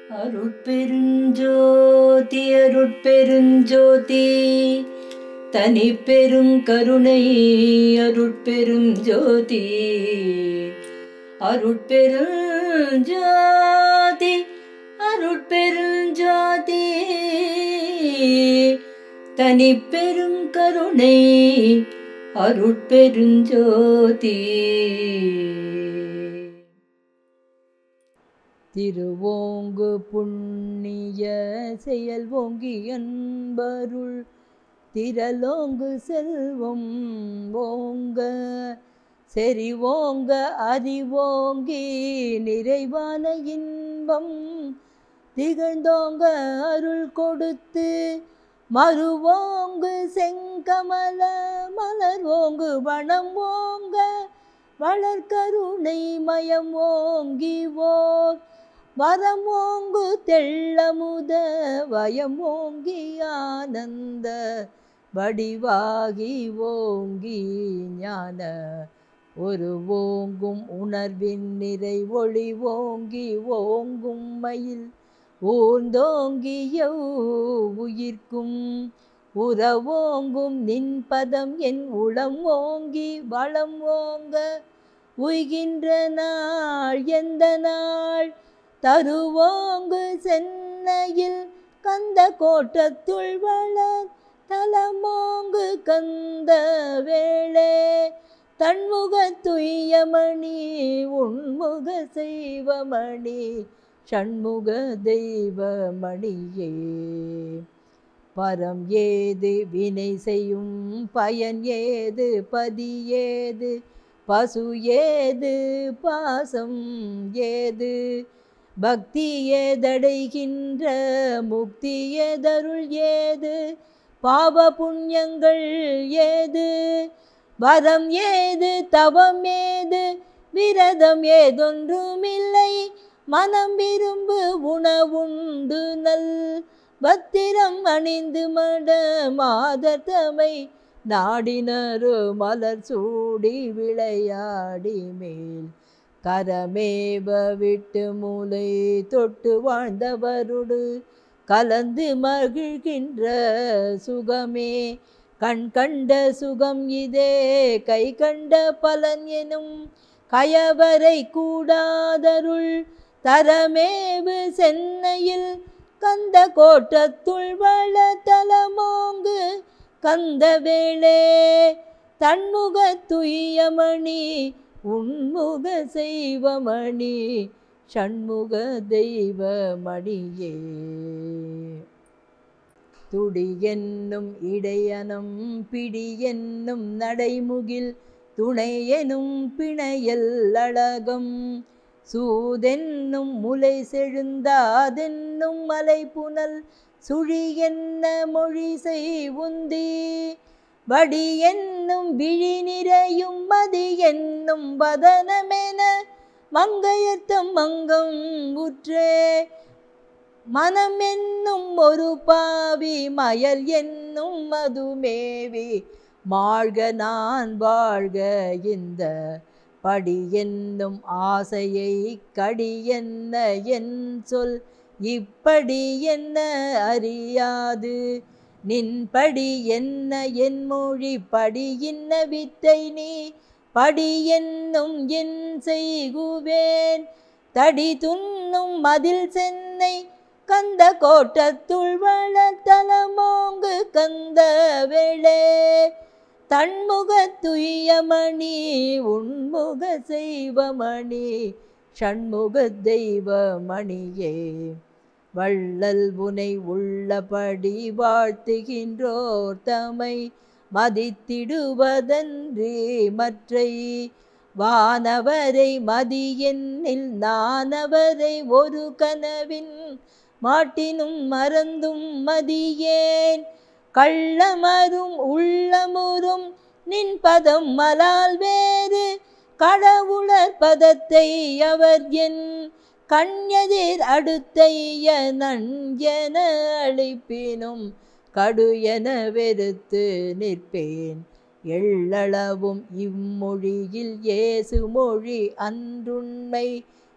அருட்பெருஞ்சோதி அருட்பெருஞ்சோதி தனி பெருங்கருணை அருட்பெருஞ்சோதி அருட்பெருஞ்சோதி அருட்பெருஞ்சோதி தனி பெருங்கருணை அருட்பெருஞ்சோதி திருவோங்கு புண்ணிய செயல் ஓங்கி அன்பருள் திரலோங்கு செல்வம் ஓங்க செறி ஓங்க அறிவோங்கி நிறைவான இன்பம் திகழ்ந்தோங்க அருள் கொடுத்து மறுவோங்கு செங்கமல மலர் ஓங்கு வனம் ஓங்க வளர்கருணை மயம் ஓங்கி ஓர் வரம் ஓங்கு தெள்ளமுத வயம் ஓங்கி ஆனந்த வடிவாகி ஓங்கி ஞான ஒரு ஓங்கும் உணர்வின் நிறை ஒளி ஓங்கி ஓங்கும் மயில் ஊர்ந்தோங்கிய உயிர்க்கும் உறவோங்கும் நின் பதம் என் உளம் ஓங்கி வளம் ஓங்க உய்கின்ற நாள் எந்த நாள் தருவோங்கு சென்னையில் கந்த கோட்டத்துள் வளர் தலமோங்கு கந்த வேளே தன்முக துய்யமணி உண்முக செய்வமணி ஷண்முக தெய்வமணியே பரம் ஏது வினை செய்யும் பயன் ஏது பதி ஏது பசு ஏது பாசம் ஏது பக்தி ஏதடைகின்ற முக்தி ஏதருள் ஏது பாவ புண்ணியங்கள் ஏது வரம் ஏது தவம் ஏது விரதம் ஏதொன்றுமில்லை மனம் விரும்பு உணவுண்டு நல் பத்திரம் அணிந்து மட மாதத்தமை நாடினரு மலர் சூடி விளையாடி மேல் கரமேவ விட்டு மூலை தொட்டு வாழ்ந்தவருடு கலந்து மகிழ்கின்ற சுகமே கண் கண்ட சுகம் இதே கை கண்ட பலன் எனும் கயவரை கூடாதருள் தரமேவு சென்னையில் கந்த கோட்டத்துள் வள தலமோங்கு கந்த வேளே தன்முக துய்யமணி உன்முக செய்வமணி ஷண்முக தெய்வமணியே துடி என்னும் இடையனம் பிடி என்னும் நடைமுகில் துணை எனும் பிணையல் அழகம் சூதென்னும் முலை செழுந்தாதென்னும் மலை புனல் சுழி என்ன மொழி உந்தி வடி என்னும் விழி நிறையும் மதி என்னும் வதனமென மங்கையத்தம் மங்கம் உற்றே மனம் என்னும் ஒரு பாவி மயல் என்னும் மதுமேவி மாழ்க நான் வாழ்க இந்த படி என்னும் ஆசையை கடி என்ன என் சொல் இப்படி என்ன அறியாது நின்படி என்ன என் மொழி படி இன்ன வித்தை நீ படி என்னும் என் செய்குவேன் தடி துண்ணும் மதில் சென்னை கந்த கோட்டத்துள் வளத்தலமோங்கு கந்த வேளே தன்முக துய்யமணி உன்முக செய்வமணி ஷண்முக தெய்வமணியே வள்ளல் உனை உள்ளபடி வாழ்த்துகின்றோர் தமை மதித்திடுவதன்றி மற்றை வானவரை மதி என்னில் நானவரை ஒரு கனவின் மாட்டினும் மறந்தும் மதியேன் கள்ளமரும் உள்ளமுறும் நின் பதம் மலால் வேறு கடவுளர் பதத்தை அவர் என் கண்யதிர் அடுத்தைய நஞ்சென அழிப்பினும் கடு என வெறுத்து நிற்பேன் எள்ளளவும் இம்மொழியில் இயேசு மொழி அன்றுண்மை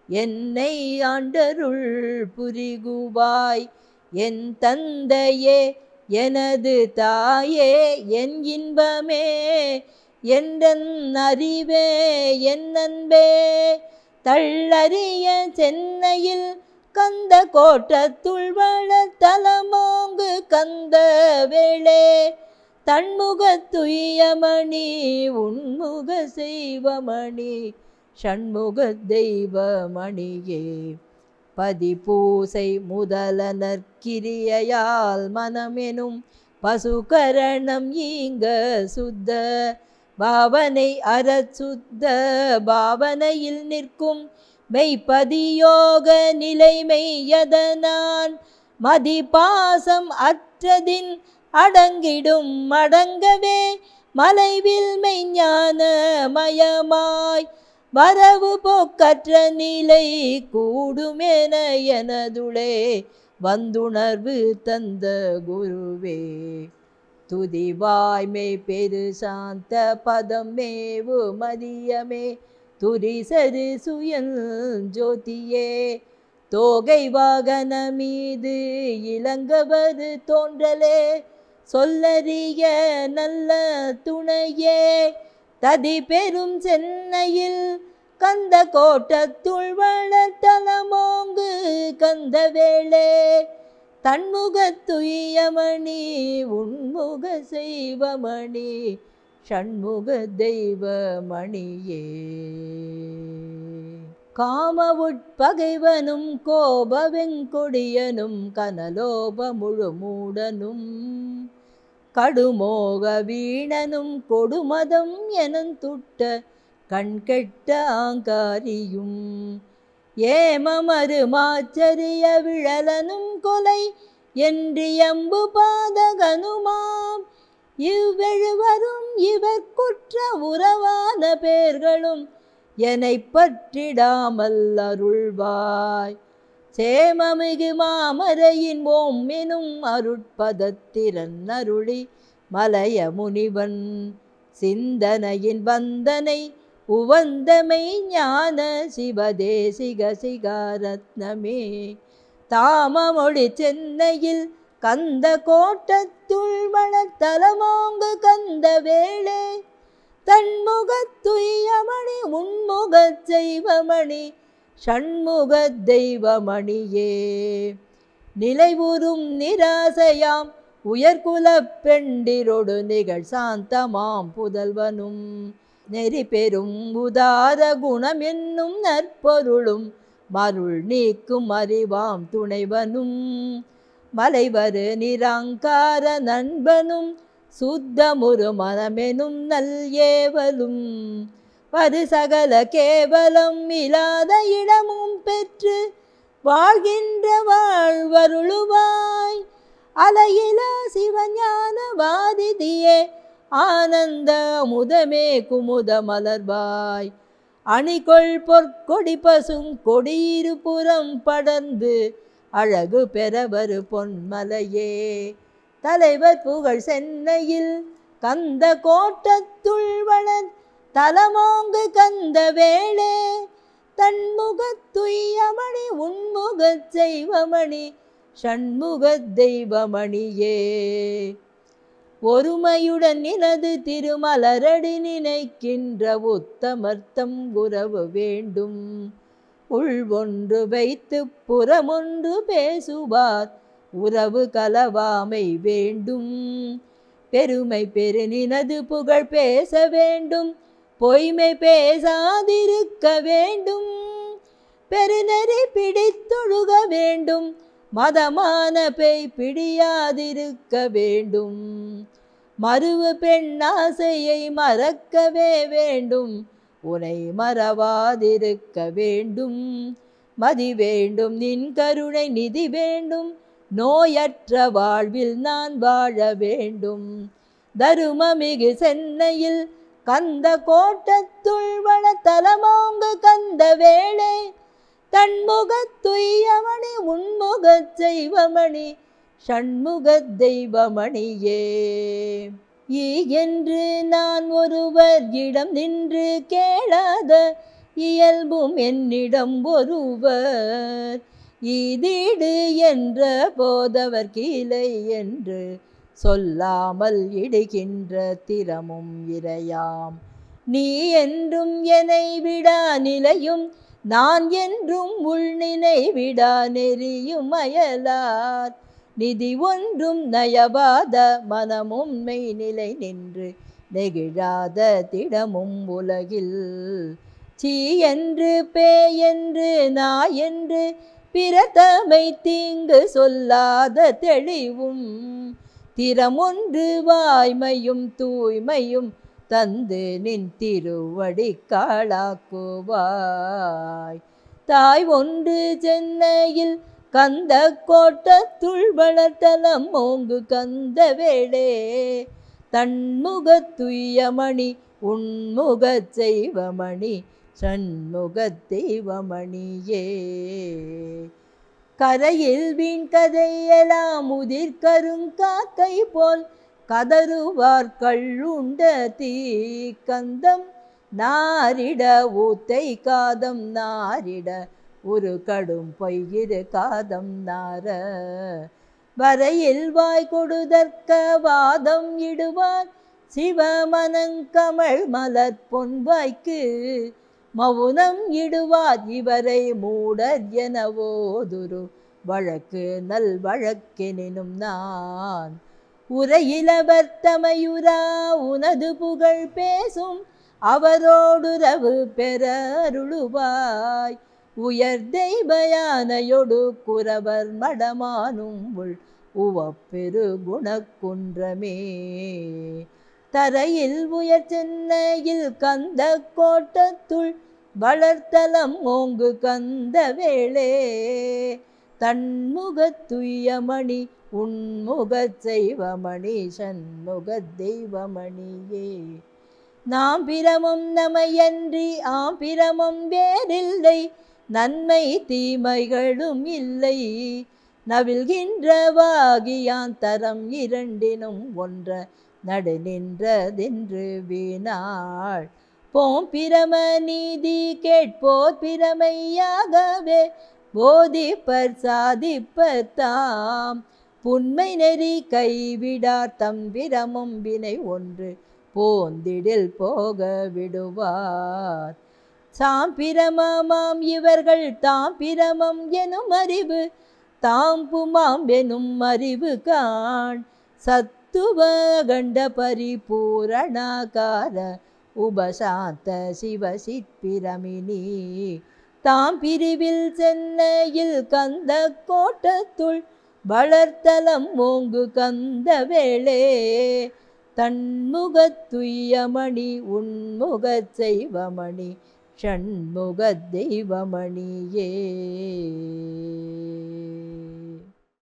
என்னை ஆண்டருள் புரிகுவாய் என் தந்தையே எனது தாயே என் இன்பமே என்றன் அறிவே என் அன்பே தள்ளறிய சென்னையில் கந்த கோட்டத்துள் வள தலமாங்கு கந்த வேளே தன்முகத்துயமணி உன்முக செய்வமணி ஷண்முக தெய்வமணியே பதிபூசை முதலனற்கிரியையால் மனமெனும் பசுகரணம் ஈங்க சுத்த பாவனை அறச்சுத்த பாவனையில் நிற்கும் மெய்ப்பதியோக நிலைமையதனான் மதிபாசம் அற்றதின் அடங்கிடும் அடங்கவே மலைவில் மெய்ஞான மயமாய் வரவு போக்கற்ற நிலை கூடுமென எனதுளே வந்துணர்வு தந்த குருவே துதிவாய்மை பெரு சாந்த பதம் மேவு மதியமே துரிசரு சுயல் ஜோதியே தோகை வாகன மீது இளங்கவது தோன்றலே சொல்லறிய நல்ல துணையே ததி பெரும் சென்னையில் கந்த கோட்டத்துள் வளர்த்தலமோங்கு கந்த வேளே தன்முகத்துயமணி உன்முக செய்வமணி ஷண்முக தெய்வமணியே காம உட்பகைவனும் கோப வெங்கொடியனும் கனலோப முழுமூடனும் கடுமோக வீணனும் கொடுமதம் எனன் துட்ட கண்கெட்ட ஆங்காரியும் ஏமமரு மாச்சரிய விழலனும் கொலை என்றியம்பு பாதகனுமாம் இவ்வெழுவரும் இவர் குற்ற உறவான பேர்களும் என்னை பற்றிடாமல் அருள்வாய் சேமமிகு மாமரையின் ஓம் எனும் அருட்பதத்திரன் அருளி மலைய முனிவன் சிந்தனையின் வந்தனை உவந்தமை ஞான சிவதேசிக சிகாரத்னமே தாமமொழி சென்னையில் கந்த கோட்டத்துள் வளத்தலமோங்கு கந்த வேளே தன்முகத்துயமணி உன்முகச் செய்வமணி ஷண்முக தெய்வமணியே நிலைவுறும் நிராசையாம் உயர்குலப் பெண்டிரொடு நிகழ் சாந்தமாம் புதல்வனும் நெறி பெறும் உதார குணம் என்னும் நற்பொருளும் மருள் நீக்கும் அறிவாம் துணைவனும் மலைவரு நிராங்கார நண்பனும் சுத்தமுறு மனமெனும் நல் ஏவலும் பரு சகல கேவலம் இல்லாத இடமும் பெற்று வாழ்கின்ற வாழ்வருளுவாய் அலையில சிவஞான வாதிதியே ஆனந்த முதமே குமுத மலர்வாய் அணிகொள் பொற்கொடி பசும் கொடியிரு புறம் படர்ந்து அழகு பெறவரு பொன்மலையே தலைவர் புகழ் சென்னையில் கந்த கோட்டத்துள் வளர் தலமோங்கு கந்த வேளே தன்முகத்துயமணி உன்முகச் செய்வமணி ஷண்முக தெய்வமணியே ஒருமையுடன் நினது திருமலரடி நினைக்கின்ற உத்தமர்த்தம் உறவு வேண்டும் உள் ஒன்று வைத்து புறமொன்று பேசுவார் உறவு கலவாமை வேண்டும் பெருமை பெரு நினது புகழ் பேச வேண்டும் பொய்மை பேசாதிருக்க வேண்டும் பெருநெறி பிடித்தொழுக வேண்டும் மதமான பேய் பிடியாதிருக்க வேண்டும் மறுவு பெண்ணாசையை மறக்கவே வேண்டும் உனை மறவாதிருக்க வேண்டும் மதி வேண்டும் நின் கருணை நிதி வேண்டும் நோயற்ற வாழ்வில் நான் வாழ வேண்டும் தருமமிகு சென்னையில் கந்த கோட்டத்துள் வள தலமோங்கு கந்த வேளே தன்முகத்துயமணி உன்முகச் செய்வமணி ஷண்முக தெய்வமணியே ஈ என்று நான் ஒருவர் இடம் நின்று கேளாத இயல்பும் என்னிடம் ஒருவர் ஈதீடு என்ற போதவர் கீழை என்று சொல்லாமல் இடுகின்ற திறமும் இறையாம் நீ என்றும் என்னை விடா நிலையும் நான் என்றும் உள்நினை விடா நெறியும் அயலார் நிதி ஒன்றும் நயவாத மனமும் மெய்நிலை நின்று நெகிழாத திடமும் உலகில் சீ என்று பே என்று நாய் என்று பிறத்தமை தீங்கு சொல்லாத தெளிவும் திறமொன்று வாய்மையும் தூய்மையும் தந்து நின் திருவடி காளாக்குவாய் தாய் ஒன்று சென்னையில் கந்த கோட்டத்துள் வளர்த்தலம் ஓங்கு கந்த வேளே தன்முகத் துய்யமணி உன்முகச் செய்வமணி சண்முகத் தெய்வமணியே கரையில் வீண் கதையெல்லாம் உதிர் கருங்காக்கை போல் கதறுவார் கள்ளுண்ட தீ கந்தம் நாரிட ஊத்தை காதம் நாரிட ஒரு கடும் பொய்யிரு காதம் நார வரையில் வாய் கொடுதற்க வாதம் இடுவார் சிவமனங்கமழ் மலர் பொன்வாய்க்கு மௌனம் இடுவார் இவரை மூடர் எனவோதுரு வழக்கு நல் வழக்கெனினும் நான் உரையிலவர் தமையுரா உனது புகழ் பேசும் அவரோடுறவு பெற அருளுவாய் உயர் தெய்வயானையொடு குறவர் மடமானும் உள் உவப்பெரு குணக்குன்றமே தரையில் உயர் சென்னையில் கந்த கோட்டத்துள் வளர்த்தலம் ஓங்கு கந்த வேளே தன்முகத் துய்யமணி உன்முகச் செய்வமணி சண்முகத் தெய்வமணியே நாம் பிரமம் நமையன்றி ஆம் பிரமம் வேறில்லை நன்மை தீமைகளும் இல்லை நவில்கின்றவாகியான் தரம் இரண்டினும் ஒன்ற நடு நின்றதென்று வீணாள் போம் பிரம நீதி கேட்போர் பிரமையாகவே போதிப்பர் சாதிப்பர் தாம் புன்மை நெறி கைவிடார் தம் பிரமும் வினை ஒன்று போந்திடில் போக விடுவார் சாம்பிரமமாம் இவர்கள் தாம் பிரமம் எனும் அறிவு தாம் புமாம் எனும் அறிவு காண் சத்துவ கண்ட பரிபூரணாகார உபசாந்த சிவசிற்பிரமினி தாம் பிரிவில் சென்னையில் கந்த கோட்டத்துள் வளர்த்தலம் ஓங்கு கந்த வேளே தன்முகத் துய்யமணி உன்முகச் செய்வமணி ஷண்முகத் தெய்வமணியே